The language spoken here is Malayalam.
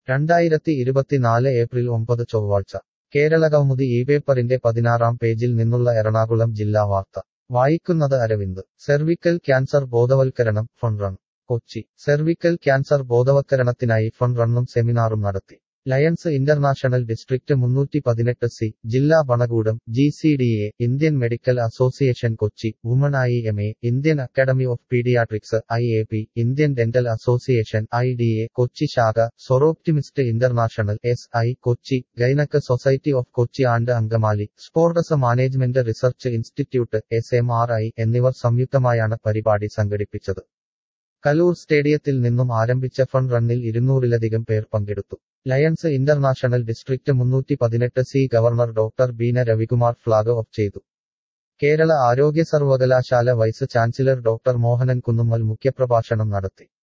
രണ്ടായിരത്തി ഇരുപത്തിനാല് ഏപ്രിൽ ഒമ്പത് ചൊവ്വാഴ്ച കേരളകൗമുദി ഈ പേപ്പറിന്റെ പതിനാറാം പേജിൽ നിന്നുള്ള എറണാകുളം ജില്ലാ വാർത്ത വായിക്കുന്നത് അരവിന്ദ് സെർവിക്കൽ ക്യാൻസർ ബോധവൽക്കരണം fun run Kochi cervical cancer ബോധവൽക്കരണത്തിനായി ഫൺ റണ്ണും സെമിനാറും നടത്തി ലയൺസ് ഇന്റർനാഷണൽ ഡിസ്ട്രിക്ട് മുന്നൂറ്റി പതിനെട്ട് സി ജില്ലാ ഭണകൂടം G C D A Indian medical association Kochi woman I M A Indian academy of paediatrics I A P Indian dental association I D A Kochi ശാഖ soroptimist international S I Kochi gynaec society of Kochi and Angamaly sports management research institute S M R I എന്നിവർ സംയുക്തമായാണ് പരിപാടി സംഘടിപ്പിച്ചത് കലൂർ സ്റ്റേഡിയത്തിൽ നിന്നും ആരംഭിച്ച ഫൺ റണ്ണിൽ ഇരുന്നൂറിലധികം പേർ പങ്കെടുത്തു ലയൺസ് ഇന്റർനാഷണൽ ഡിസ്ട്രിക്ട് മുന്നൂറ്റി പതിനെട്ട് C governor doctor Beena Ravikumar flag off ചെയ്തു കേരള ആരോഗ്യ സർവകലാശാല vice chancellor doctor Mohanan Kunnummal മുഖ്യപ്രഭാഷണം നടത്തി